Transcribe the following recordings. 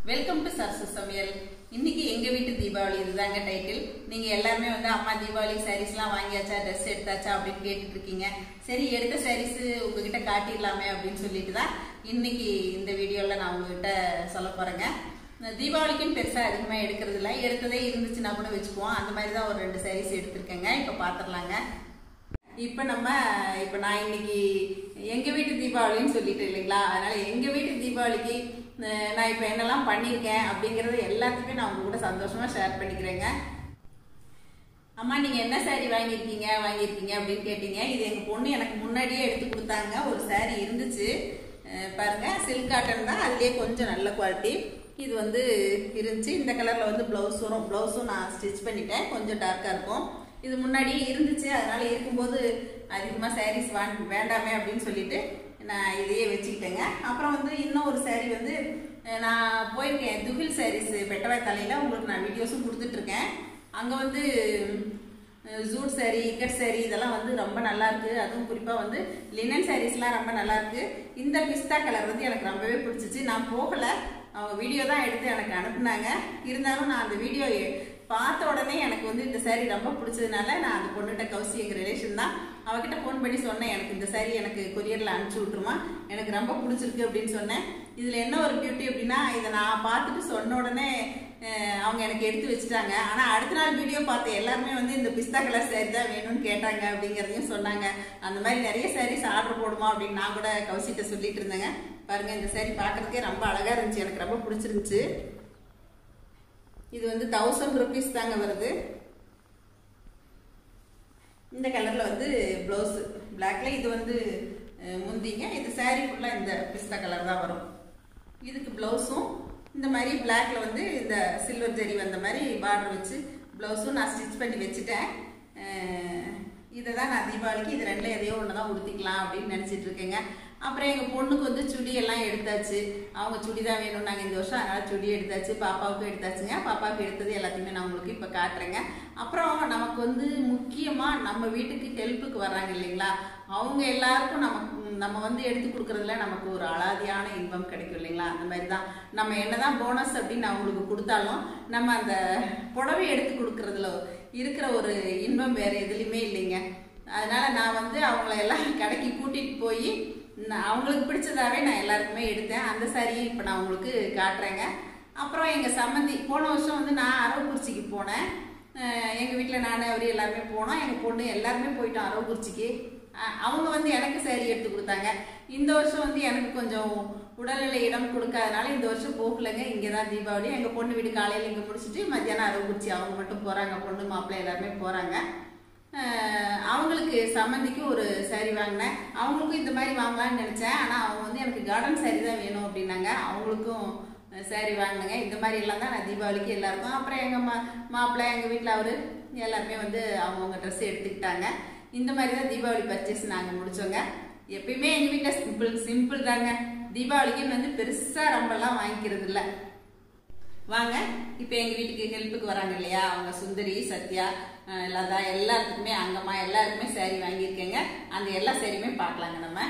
welcome to Sarasu சமையல் இன்னைக்கு எங்க வீட்டு தீபாவளி இதுதாங்க டைட்டில் நீங்க எல்லாருமே வந்து அம்மா தீபாவளி சாரீஸ்லாம் வாங்கியாச்சா ட்ரெஸ் எடுத்தாச்சா அப்படின்னு கேட்டுட்டு இருக்கீங்க சரி எடுத்த சாரீஸ் உங்ககிட்ட காட்டிடலாமே அப்படின்னு சொல்லிட்டு தான் இன்னைக்கு இந்த வீடியோல நான் உங்ககிட்ட சொல்ல போறேங்க இந்த தீபாவளிக்குன்னு பெருசா அதிகமா எடுக்கிறது இல்லை எடுத்ததே இருந்துச்சுன்னா கூட வச்சுக்குவோம் அந்த மாதிரி தான் ஒரு ரெண்டு சாரீஸ் எடுத்திருக்கேங்க இப்போ பாத்திரலாங்க இப்போ நம்ம இப்போ நான் இன்னைக்கு எங்க வீட்டு தீபாவளின்னு சொல்லிட்டு இல்லைங்களா அதனால எங்க வீட்டு தீபாவளிக்கு அஹ், நான் இப்போ என்னெல்லாம் பண்ணியிருக்கேன் அப்படிங்கறது எல்லாத்தையுமே நான் உங்க கூட சந்தோஷமா ஷேர் பண்ணிக்கிறேங்க அம்மா நீங்க என்ன saree வாங்கியிருக்கீங்க வாங்கியிருக்கீங்க அப்படின்னு கேட்டீங்க இது எங்க பொண்ணு எனக்கு முன்னாடியே எடுத்து கொடுத்தாங்க ஒரு saree இருந்துச்சு அஹ், பாருங்க சில்க் காட்டன் தான் அதுலயே கொஞ்சம் நல்ல குவாலிட்டி இது வந்து இருந்துச்சு இந்த கலர்ல வந்து பிளவுஸ் வரும் பிளவுஸும் நான் ஸ்டிச் பண்ணிட்டேன் கொஞ்சம் டார்க்கா இருக்கும் இது முன்னாடியே இருந்துச்சு அதனால இருக்கும்போது அதிகமா சாரீஸ் வாங்க வேண்டாமே அப்படின்னு சொல்லிட்டு நான் இதையே வச்சுக்கிட்டேங்க அப்புறம் வந்து இன்னும் ஒரு saree வந்து அஹ், நான் போயிருக்கேன் துகில் சாரீஸ் பெட்டவாய் தலையில உங்களுக்கு நான் வீடியோஸும் கொடுத்துட்டு இருக்கேன் அங்க வந்து ஜூட் saree இக்கட் saree இதெல்லாம் வந்து ரொம்ப நல்லா இருக்கு அதுவும் குறிப்பா வந்து லினன் சாரீஸ்லாம் ரொம்ப நல்லா இருக்கு இந்த பிஸ்தா கலர் வந்து எனக்கு ரொம்பவே பிடிச்சிச்சு நான் போகல அவங்க வீடியோ தான் எடுத்து எனக்கு அனுப்புனாங்க இருந்தாலும் நான் அந்த வீடியோ பார்த்த உடனே எனக்கு வந்து இந்த saree ரொம்ப பிடிச்சதுனால நான் அந்த பொண்ணுகிட்ட கௌசி எங்க ரிலேஷன் தான் அவகிட்ட ஃபோன் பண்ணி சொன்னேன் எனக்கு இந்த saree எனக்கு கொரியர்ல அனுப்பிச்சு விட்டுருமா எனக்கு ரொம்ப பிடிச்சிருக்கு அப்படின்னு சொன்னேன் இதுல என்ன ஒரு பியூட்டி அப்படின்னா இதை நான் பார்த்துட்டு சொன்ன உடனே அஹ், அவங்க எனக்கு எடுத்து வச்சுட்டாங்க ஆனா அடுத்த நாள் வீடியோ பார்த்த எல்லாருமே வந்து இந்த பிஸ்தா கலர் saree தான் வேணும்னு கேட்டாங்க அப்படிங்கறதையும் சொன்னாங்க அந்த மாதிரி நிறைய sarees ஆர்டர் போடுமா அப்படின்னு நான் கூட கௌசிட்ட சொல்லிட்டு இருந்தேங்க பாருங்க இந்த saree பார்க்கறதுக்கே ரொம்ப அழகா இருந்துச்சு எனக்கு ரொம்ப பிடிச்சிருந்துச்சு இது வந்து தௌசண்ட் ருபீஸ் தாங்க வருது இந்த கலர்ல வந்து பிளவுஸ் பிளாக்ல இது வந்து அஹ், முந்திங்க இது saree ஃபுல்லா இந்த பிஸ்தா கலர் தான் வரும் இதுக்கு பிளவுஸும் இந்த மாதிரி பிளாக்ல வந்து இந்த சில்வர் ஜெரி வந்த மாதிரி பார்டர் வச்சு பிளவுஸும் நான் ஸ்டிச் பண்ணி வச்சுட்டேன் அஹ், இதை தான் நான் தீபாவளிக்கு இது ரெண்டுல எதையோ ஒன்று தான் உடுத்திக்கலாம் அப்படின்னு நினச்சிட்டு இருக்கேங்க அப்புறம் எங்கள் பொண்ணுக்கு வந்து சுடி எல்லாம் எடுத்தாச்சு அவங்க சுடி தான் வேணும் நாங்கள் இந்த வருஷம் அதனால சுடி எடுத்தாச்சு பாப்பாவுக்கும் எடுத்தாச்சுங்க பாப்பாவுக்கு எடுத்தது எல்லாத்தையுமே நான் உங்களுக்கு இப்போ காட்டுறேங்க அப்புறம் நமக்கு வந்து முக்கியமாக நம்ம வீட்டுக்கு ஹெல்ப்புக்கு வர்றாங்க இல்லைங்களா அவங்க எல்லாருக்கும் நமக்கு நம்ம வந்து எடுத்து கொடுக்கறதுல நமக்கு ஒரு அலாதியான இன்பம் கிடைக்கும் இல்லைங்களா அந்த மாதிரி தான் நம்ம என்னதான் போனஸ் அப்படின்னு அவங்களுக்கு கொடுத்தாலும் நம்ம அந்த புடவை எடுத்து கொடுக்கறதுல இருக்கிற ஒரு இன்பம் வேற எதுலையுமே இல்லைங்க அதனால நான் வந்து அவங்கள எல்லாம் கடைக்கு கூட்டிட்டு போய் நான் அவங்களுக்கு பிடிச்சதாவே நான் எல்லாருக்குமே எடுத்தேன் அந்த சாரியை இப்போ நான் உங்களுக்கு காட்டுறேங்க அப்புறம் எங்கள் சம்மந்தி போன வருஷம் வந்து நான் அரவக்குறிச்சிக்கு போனேன் அஹ் எங்க வீட்டில் நான் அவர் எல்லாருமே போனோம் எங்கள் பொண்ணு எல்லாருமே போயிட்டோம் அரவக்குறிச்சிக்கு அஹ் அவங்க வந்து எனக்கு saree எடுத்து கொடுத்தாங்க இந்த வருஷம் வந்து எனக்கு கொஞ்சம் உடல்நிலை இடம் கொடுக்காதனால இந்த வருஷம் போகலைங்க இங்கே தான் தீபாவளி எங்கள் பொண்ணு வீடு காலையில் இங்கே முடிச்சுட்டு மத்தியானம் அரவக்குறிச்சி அவங்க மட்டும் போகிறாங்க பொண்ணு மாப்பிள்ளை எல்லாருமே போகிறாங்க அவங்களுக்கு சம்மந்திக்கு ஒரு saree வாங்கினேன் அவங்களுக்கும் இந்த மாதிரி வாங்கலாம்னு நினச்சேன் ஆனால் அவங்க வந்து எனக்கு கார்டன் saree தான் வேணும் அப்படின்னாங்க அவங்களுக்கும் saree வாங்கினேங்க இந்த மாதிரி எல்லாம் தான் நான் தீபாவளிக்கு எல்லாருக்கும் அப்புறம் எங்கள் மா மாப்பிள்ளை எங்கள் வீட்டில் அவர் எல்லாருமே வந்து அவங்கவுங்க ட்ரெஸ் எடுத்துக்கிட்டாங்க இந்த மாதிரி தான் தீபாவளி பர்ச்சேஸ் நாங்கள் முடிச்சோங்க எப்பயுமே எங்கள் வீட்டில் சிம்பிள் சிம்பிள் தாங்க தீபாவளிக்குன்னு வந்து பெருசாக ரொம்பலாம் வாங்கிக்கிறது இல்லை வாங்க இப்போ எங்கள் வீட்டுக்கு ஹெல்ப்புக்கு வராங்க இல்லையா அவங்க சுந்தரி சத்யா அஹ் லதா எல்லாத்துக்குமே அங்கம்மா எல்லாருக்குமே saree வாங்கியிருக்கேங்க அந்த எல்லா சாரியுமே பார்க்கலாங்க நம்ம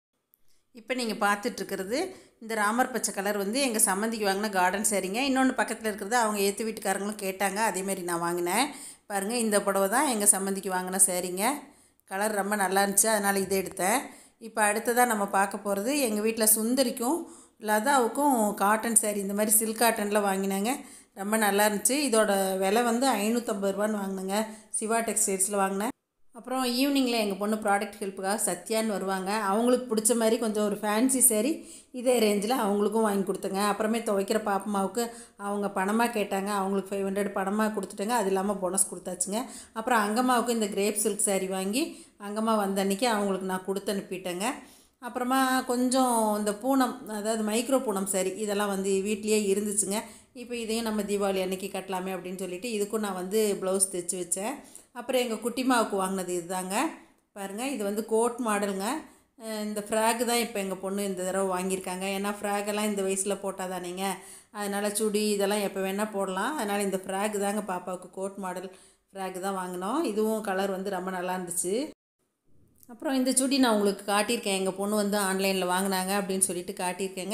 இப்போ நீங்கள் பார்த்துட்ருக்கிறது இந்த ராமர் பச்சை கலர் வந்து எங்கள் சம்மந்திக்கு வாங்கின கார்டன் சாரிங்க இன்னொன்று பக்கத்தில் இருக்கிறது அவங்க ஏற்று வீட்டுக்காரங்களும் கேட்டாங்க அதேமாரி நான் வாங்கினேன் பாருங்கள் இந்த புடவை தான் எங்கள் சம்மந்திக்கு வாங்கின சாரிங்க கலர் ரொம்ப நல்லா இருந்துச்சு அதனால் இதை எடுத்தேன் இப்போ அடுத்ததாக நம்ம பார்க்க போகிறது எங்கள் வீட்டில் சுந்தரிக்கும் லதாவுக்கும் காட்டன் saree இந்த மாதிரி சில்க் காட்டனில் வாங்கினாங்க ரொம்ப நல்லா இருந்துச்சு இதோட விலை வந்து ஐநூற்றம்பது ரூபான்னு வாங்கினேங்க சிவா டெக்ஸ்டைல்ஸில் வாங்கினேன் அப்புறம் ஈவினிங்கில் எங்கள் பொண்ணு ப்ராடக்ட் ஹெல்ப்புக்காக சத்யான்னு வருவாங்க அவங்களுக்கு பிடிச்ச மாதிரி கொஞ்சம் ஒரு ஃபேன்சி saree இதே ரேஞ்சில் அவங்களுக்கும் வாங்கி கொடுத்தேங்க அப்புறமே துவைக்கிற பாப்பமாவுக்கு அவங்க பணமாக கேட்டாங்க அவங்களுக்கு ஃபைவ் ஹண்ட்ரட் பணமாக கொடுத்துட்டேங்க அது இல்லாமல் போனஸ் கொடுத்தாச்சுங்க அப்புறம் அங்கம்மாவுக்கு இந்த கிரேப் சில்க் saree வாங்கி அங்கம்மா வந்த அன்னைக்கு அவங்களுக்கு நான் கொடுத்து அனுப்பிட்டேங்க அப்புறமா கொஞ்சம் இந்த பூனம் அதாவது மைக்ரோ பூனம் சரி இதெல்லாம் வந்து வீட்லேயே இருந்துச்சுங்க இப்போ இதையும் நம்ம தீபாவளி அன்னைக்கு கட்டலாமே அப்படின்னு சொல்லிட்டு இதுக்கும் நான் வந்து ப்ளவுஸ் தைச்சி வச்சேன் அப்புறம் எங்கள் குட்டிமாவுக்கு வாங்கினது இதுதாங்க பாருங்கள் இது வந்து கோட் மாடலுங்க அஹ் இந்த ஃப்ராக் தான் இப்போ எங்கள் பொண்ணு இந்த தடவை வாங்கியிருக்காங்க ஏன்னா ஃப்ராகெல்லாம் இந்த வயசில் போட்டால் தானேங்க அதனால் சுடி இதெல்லாம் எப்போ வேணால் போடலாம் அதனால் இந்த ஃப்ராக் தாங்க பாப்பாவுக்கு கோட் மாடல் ஃப்ராக் தான் வாங்கினோம் இதுவும் கலர் வந்து ரொம்ப நல்லா இருந்துச்சு அப்புறம் இந்த சுடி நான் உங்களுக்கு காட்டியிருக்கேன் எங்கள் பொண்ணு வந்து ஆன்லைனில் வாங்கினாங்க அப்படின்னு சொல்லிட்டு காட்டியிருக்கேங்க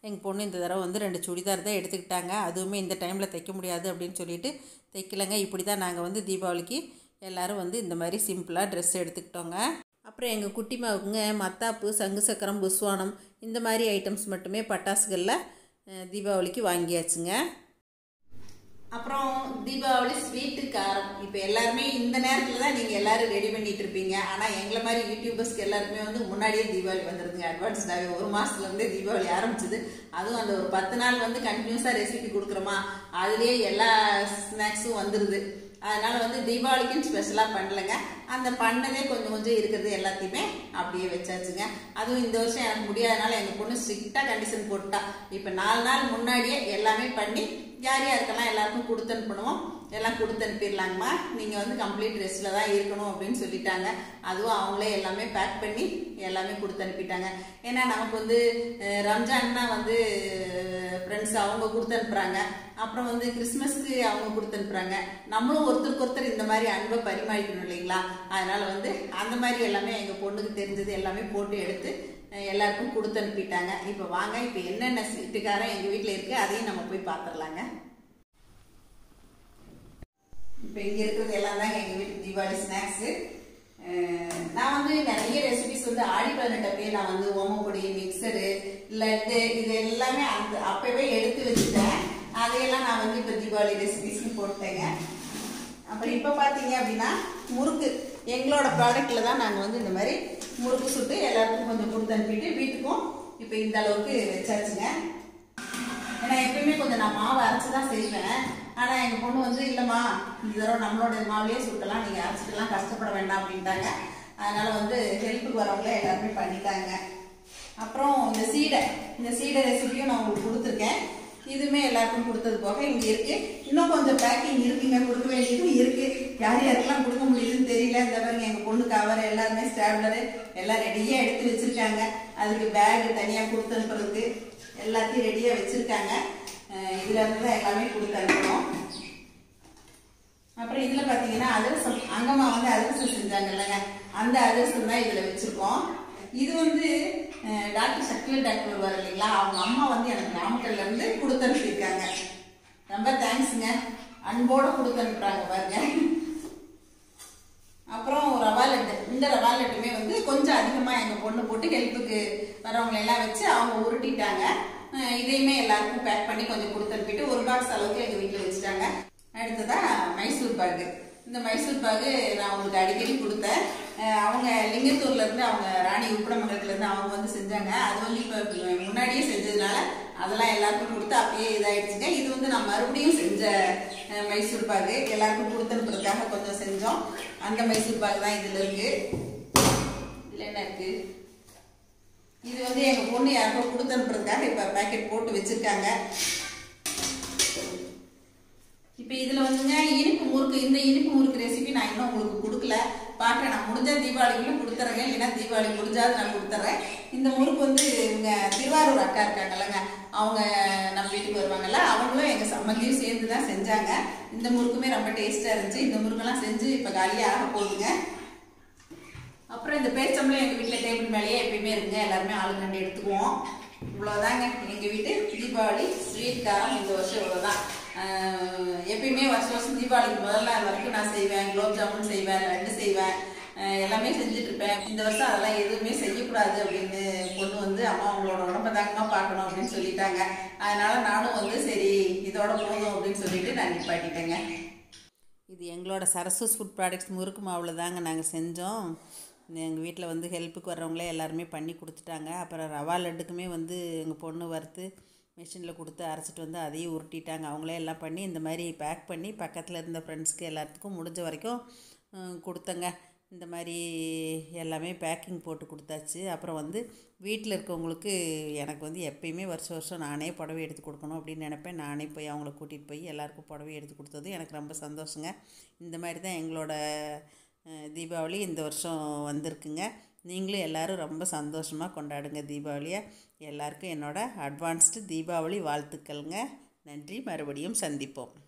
எங்கள் பொண்ணு இந்த தடவை வந்து ரெண்டு சுடிதார் தான் எடுத்துக்கிட்டாங்க அதுவுமே இந்த டைமில் தைக்க முடியாது அப்படின்னு சொல்லிட்டு தைக்கலைங்க இப்படி தான் நாங்கள் வந்து தீபாவளிக்கு எல்லோரும் வந்து இந்த மாதிரி சிம்பிளாக ட்ரெஸ் எடுத்துக்கிட்டோங்க அப்புறம் எங்கள் குட்டிமாவுக்குங்க மத்தாப்பு சங்கு சக்கரம் புஸ்வானம் இந்த மாதிரி ஐட்டம்ஸ் மட்டுமே பட்டாசுகளில் அஹ், தீபாவளிக்கு வாங்கியாச்சுங்க அப்புறம் தீபாவளி ஸ்வீட்டு காரம் இப்போ எல்லாருமே இந்த நேரத்தில் தான் நீங்கள் எல்லாரும் ரெடி பண்ணிட்டு இருப்பீங்க ஆனால் எங்களை மாதிரி யூடியூபர்ஸ்க்கு எல்லாருக்குமே வந்து முன்னாடியே தீபாவளி வந்துருதுங்க அட்வான்ஸ்டாகவே ஒரு மாதத்துலேருந்தே தீபாவளி ஆரம்பிச்சது அதுவும் அந்த ஒரு பத்து நாள் வந்து கண்டினியூஸாக ரெசிபி கொடுக்குறோமா அதுலேயே எல்லா ஸ்நாக்ஸும் வந்துடுது அதனால வந்து தீபாவளிக்குன்னு ஸ்பெஷலாக பண்ணலைங்க அந்த பண்ணதே கொஞ்சம் கொஞ்சம் இருக்கிறது எல்லாத்தையுமே அப்படியே வச்சாச்சுங்க அதுவும் இந்த வருஷம் எனக்கு முடியாதனால எங்கள் பொண்ணு ஸ்ட்ரிக்டாக கண்டிஷன் போட்டா இப்போ நாலு நாள் முன்னாடியே எல்லாமே பண்ணி யார் யாருக்கெல்லாம் எல்லாருக்கும் கொடுத்து அனுப்பணுமோ எல்லாம் கொடுத்து அனுப்பிடலாங்கம்மா நீங்கள் வந்து கம்ப்ளீட் ரெஸ்ட்டில் தான் இருக்கணும் அப்படின்னு சொல்லிட்டாங்க அதுவும் அவங்களே எல்லாமே பேக் பண்ணி எல்லாமே கொடுத்து அனுப்பிட்டாங்க ஏன்னா நமக்கு வந்து அஹ், ரம்ஜான்னா வந்து ஃப்ரெண்ட்ஸ் அவங்க கொடுத்து அனுப்புகிறாங்க அப்புறம் வந்து கிறிஸ்மஸ்க்கு அவங்க கொடுத்து அனுப்புகிறாங்க நம்மளும் ஒருத்தருக்கு ஒருத்தர் இந்த மாதிரி அன்பை பரிமாறிக்கணும் இல்லைங்களா அதனால வந்து அந்த மாதிரி எல்லாமே எங்கள் பொண்ணுக்கு தெரிஞ்சது எல்லாமே போட்டு எடுத்து அஹ், எல்லாருக்கும் கொடுத்து அனுப்பிட்டாங்க இப்போ வாங்க இப்போ என்னென்ன சீட்டுக்காரன் எங்கள் வீட்டில் இருக்குது அதையும் நம்ம போய் பார்த்துடலாங்க இப்போ இங்கே இருக்கிறது எல்லாம் தான் எங்கள் வீட்டு தீபாவளி ஸ்நாக்ஸு நான் வந்து நிறைய ரெசிபிஸ் வந்து ஆடி பதினெட்டு அப்படியே நான் வந்து ஓமப்பொடி மிக்சரு லட்டு இது எல்லாமே அந்த அப்பவே எடுத்து வச்சுட்டேன் அதையெல்லாம் நான் வந்து இப்போ தீபாவளி ரெசிபிஸ்னு போட்டேங்க அப்புறம் இப்போ பார்த்தீங்க அப்படின்னா முறுக்கு எங்களோட ப்ராடக்ட்டில் தான் நாங்கள் வந்து இந்த மாதிரி முறுக்கு சுட்டு எல்லாருக்கும் கொஞ்சம் கொடுத்து அனுப்பிட்டு வீட்டுக்கும் இப்போ இந்த அளவுக்கு வச்சாச்சுங்க ஏன்னா எப்பயுமே கொஞ்சம் நான் மாவு அரைச்சி தான் செய்வேன் ஆனால் எங்கள் பொண்ணு வந்து இல்லைம்மா இந்த தடவை நம்மளோட மாவுலேயே சுட்டலாம் நீங்கள் அரைச்சிட்டுலாம் கஷ்டப்பட வேண்டாம் அப்படின்ட்டாங்க அதனால வந்து ஹெல்ப்புக்கு வரவங்களே எல்லாருமே பண்ணிட்டாங்க அப்புறம் இந்த சீடை இந்த சீடை ரெசிபியும் நான் உங்களுக்கு கொடுத்துருக்கேன் இதுவுமே எல்லாருக்கும் கொடுத்தது போக இங்கே இருக்கு இன்னும் கொஞ்சம் பேக்கிங் இருக்குங்க கொடுக்க வேண்டியதும் இருக்கு யார் யாருக்கெல்லாம் கொடுக்க முடியுதுன்னு தெரியல இந்த பாருங்க எங்கள் பொண்ணு கவர் எல்லாருமே ஸ்டாப்லரு எல்லாம் ரெடியாக எடுத்து வச்சிருக்காங்க அதுக்கு பேக் தனியாக கொடுத்து அனுப்புறதுக்கு எல்லாத்தையும் ரெடியாக வச்சிருக்காங்க அஹ் இதுல இருந்து தான் எல்லாமே கொடுத்து அனுப்பணும் அப்புறம் இதுல பாத்தீங்கன்னா அதிரசம் அங்கம்மா வந்து அதிரசம் செஞ்சாங்க இல்லைங்க அந்த அதிரசம் தான் இதுல வச்சிருக்கோம் இது வந்து அஹ், டாக்டர் சக்திவேல் டாக்டர் வருவார் இல்லைங்களா அவங்க அம்மா வந்து எனக்கு நாமக்கல்ல இருந்து கொடுத்து அனுப்பியிருக்காங்க ரொம்ப தேங்க்ஸுங்க அன்போட கொடுத்து அனுப்புறாங்க பாருங்க அப்புறம் ரவா லட்டு இந்த ரவா லட்டுமே வந்து கொஞ்சம் அதிகமாக எங்கள் பொண்ணு போட்டு ஹெல்ப்புக்கு வரவங்களை எல்லாம் வச்சு அவங்க உருட்டிட்டாங்க அஹ் இதையுமே எல்லாருக்கும் பேக் பண்ணி கொஞ்சம் கொடுத்து அனுப்பிட்டு ஒரு பாக்ஸ் அளவுக்கு எங்கள் வீட்டில் வச்சுட்டாங்க அடுத்ததா மைசூர் பாகு இந்த மைசூர் பாகு நான் உங்களுக்கு அடிக்கடி கொடுத்தேன் அஹ் அவங்க லிங்கத்தூர்ல இருந்து அவங்க ராணி உப்படமங்கலத்துல இருந்து அவங்க வந்து செஞ்சாங்க அது வந்து இப்போ முன்னாடியே செஞ்சதுனால அதெல்லாம் எல்லாருக்கும் கொடுத்து அப்படியே இதாயிடுச்சுங்க இது வந்து நான் மறுபடியும் செஞ்ச அஹ், மைசூர் பாகு எல்லாருக்கும் கொடுத்து அனுப்புறதுக்காக கொஞ்சம் செஞ்சோம் அந்த மைசூர் பாகு தான் இதுல இருக்கு இதுல என்ன இருக்கு இது வந்து எங்க பொண்ணு யாருக்கோ கொடுத்து அனுப்புறதுக்காக இப்ப பேக்கெட் போட்டு வச்சிருக்காங்க இப்ப இதுல வந்துங்க இனிப்பு முறுக்கு இந்த இனிப்பு முறுக்கு ரெசிபி நான் இன்னும் உங்களுக்கு கொடுக்கல பார்க்க நான் முடிஞ்ச தீபாவளிக்குள்ள கொடுத்துறேங்க இல்லைன்னா தீபாவளி முடிஞ்சாது நான் கொடுத்துட்றேன் இந்த முறுக்கு வந்து இவங்க திருவாரூர் அக்கா இருக்காங்கல்லங்க அவங்க நம்ம வீட்டுக்கு வருவாங்கல்ல அவங்களும் எங்க சம்மந்தியும் சேர்ந்து தான் செஞ்சாங்க இந்த முறுக்குமே ரொம்ப டேஸ்டா இருந்துச்சு இந்த முறுக்கெல்லாம் செஞ்சு இப்ப காலியாக ஆக போகுதுங்க அப்புறம் இந்த பேச்சம்பளம் எங்கள் வீட்டில் டேபிள் மேலேயே எப்பயுமே இருக்குங்க எல்லாருமே ஆளு கண்டு எடுத்துக்குவோம் இவ்வளோதாங்க எங்கள் வீட்டு தீபாவளி ஸ்வீட் காரம் இந்த வருஷம் இவ்வளோதான் ஆஹ் எப்பயுமே வருஷம் வருஷம் தீபாவளிக்கு முதல் நாள் வரைக்கும் நான் செய்வேன் குலோப் ஜாமுன் செய்வேன் லட்டு செய்வேன் ஆஹ் எல்லாமே செஞ்சுட்டு இருப்பேன் இந்த வருஷம் அதெல்லாம் எதுவுமே செய்யக்கூடாது அப்படின்னு பொண்ணு வந்து அம்மா அவங்களோட உடம்ப தாங்கம்மா பார்க்கணும் அப்படின்னு சொல்லிட்டாங்க அதனால நானும் வந்து சரி இதோட போதும் அப்படின்னு சொல்லிட்டு நான் நிப்பாட்டிட்டேங்க இது எங்களோட சரஸ்வஸ் ஃபுட் ப்ராடக்ட்ஸ் முறுக்கு மாவில் தாங்க நாங்கள் செஞ்சோம் எங்கள் வீட்டில் வந்து ஹெல்ப்புக்கு வர்றவங்களே எல்லாருமே பண்ணி கொடுத்துட்டாங்க அப்புறம் ரவா லட்டுக்குமே வந்து எங்கள் பொண்ணு வறுத்து மிஷினில் கொடுத்து அரைச்சிட்டு வந்து அதையும் உருட்டிட்டாங்க அவங்களே எல்லாம் பண்ணி இந்த மாதிரி பேக் பண்ணி பக்கத்தில் இருந்த ஃப்ரெண்ட்ஸ்க்கு எல்லாத்துக்கும் முடிஞ்ச வரைக்கும் அஹ், கொடுத்தங்க இந்த மாதிரி எல்லாமே பேக்கிங் போட்டு கொடுத்தாச்சு அப்புறம் வந்து வீட்டில் இருக்கவங்களுக்கு எனக்கு வந்து எப்பயுமே வருஷம் வருஷம் நானே புடவை எடுத்து கொடுக்கணும் அப்படின்னு நினைப்பேன் நானே போய் அவங்கள கூட்டிகிட்டு போய் எல்லாருக்கும் புடவை எடுத்து கொடுத்தது எனக்கு ரொம்ப சந்தோஷங்க இந்த மாதிரி தான் எங்களோட அஹ், தீபாவளி இந்த வருஷம் வந்திருக்குங்க நீங்களும் எல்லோரும் ரொம்ப சந்தோஷமாக கொண்டாடுங்க தீபாவளியை எல்லாருக்கும் என்னோட அட்வான்ஸ்டு தீபாவளி வாழ்த்துக்கள்ங்க நன்றி மறுபடியும் சந்திப்போம்